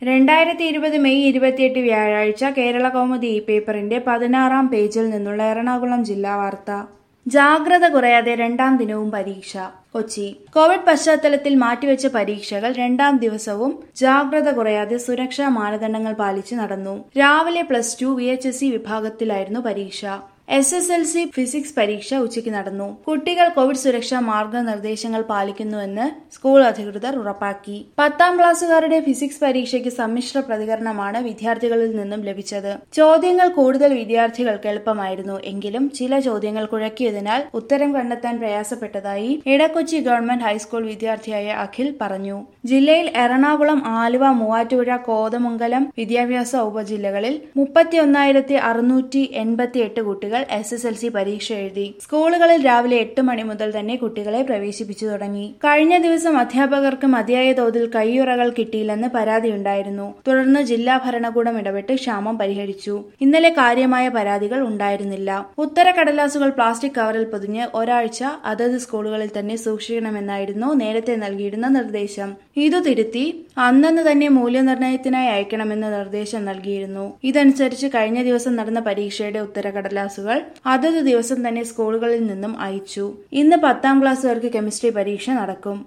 രണ്ടായിരത്തി ഇരുപത് മെയ് ഇരുപത്തിയെട്ട് വ്യാഴാഴ്ച കേരള കൗമുദി ഈ പേപ്പറിന്റെ പതിനാറാം പേജിൽ നിന്നുള്ള എറണാകുളം ജില്ലാ വാർത്ത ജാഗ്രത കുറയാതെ രണ്ടാം ദിനവും പരീക്ഷ കൊച്ചി കോവിഡ് പശ്ചാത്തലത്തിൽ മാറ്റിവെച്ച പരീക്ഷകൾ രണ്ടാം ദിവസവും ജാഗ്രത കുറയാതെ സുരക്ഷാ മാനദണ്ഡങ്ങൾ പാലിച്ച് നടന്നു രാവിലെ plus two V H S C വിഭാഗത്തിലായിരുന്നു പരീക്ഷ S S L C physics പരീക്ഷ ഉച്ചയ്ക്ക് നടന്നു കുട്ടികൾ കോവിഡ് സുരക്ഷാ മാർഗനിർദ്ദേശങ്ങൾ പാലിക്കുന്നുവെന്ന് സ്കൂൾ അധികൃതർ ഉറപ്പാക്കി പത്താം ക്ലാസ്സുകാരുടെ ഫിസിക്സ് പരീക്ഷയ്ക്ക് സമ്മിശ്ര പ്രതികരണമാണ് വിദ്യാർത്ഥികളിൽ നിന്നും ലഭിച്ചത് ചോദ്യങ്ങൾ കൂടുതൽ വിദ്യാർത്ഥികൾക്ക് എളുപ്പമായിരുന്നു എങ്കിലും ചില ചോദ്യങ്ങൾ കുഴക്കിയതിനാൽ ഉത്തരം കണ്ടെത്താൻ പ്രയാസപ്പെട്ടതായി ഇടക്കൊച്ചി ഗവൺമെന്റ് ഹൈസ്കൂൾ വിദ്യാർത്ഥിയായ അഖിൽ പറഞ്ഞു ജില്ലയിൽ എറണാകുളം ആലുവ മൂവാറ്റുപുഴ കോതമംഗലം വിദ്യാഭ്യാസ ഉപജില്ലകളിൽ മുപ്പത്തിയൊന്നായിരത്തി അറുന്നൂറ്റി എൺപത്തി എട്ട് കുട്ടികൾ എസ് എസ് എൽ സി പരീക്ഷ എഴുതി സ്കൂളുകളിൽ രാവിലെ എട്ട് മണി മുതൽ തന്നെ കുട്ടികളെ പ്രവേശിപ്പിച്ചു തുടങ്ങി കഴിഞ്ഞ ദിവസം അധ്യാപകർക്ക് മതിയായ തോതിൽ കയ്യുറകൾ കിട്ടിയില്ലെന്ന് പരാതിയുണ്ടായിരുന്നു തുടർന്ന് ജില്ലാ ഭരണകൂടം ഇടപെട്ട് ക്ഷാമം പരിഹരിച്ചു ഇന്നലെ കാര്യമായ പരാതികൾ ഉണ്ടായിരുന്നില്ല ഉത്തരക്കടലാസുകൾ പ്ലാസ്റ്റിക് കവറിൽ പൊതിഞ്ഞ് ഒരാഴ്ച അതത് സ്കൂളുകളിൽ തന്നെ സൂക്ഷിക്കണമെന്നായിരുന്നു നേരത്തെ നൽകിയിരുന്ന നിർദ്ദേശം ഇതു തിരുത്തി അന്നന്ന് തന്നെ മൂല്യനിർണ്ണയത്തിനായി അയക്കണമെന്ന് നിർദ്ദേശം നൽകിയിരുന്നു ഇതനുസരിച്ച് കഴിഞ്ഞ ദിവസം നടന്ന പരീക്ഷയുടെ ഉത്തരക്കടലാസുകൾ അതത് ദിവസം തന്നെ സ്കൂളുകളിൽ നിന്നും അയച്ചു ഇന്ന് പത്താം ക്ലാസ്സുകാർക്ക് കെമിസ്ട്രി പരീക്ഷ നടക്കും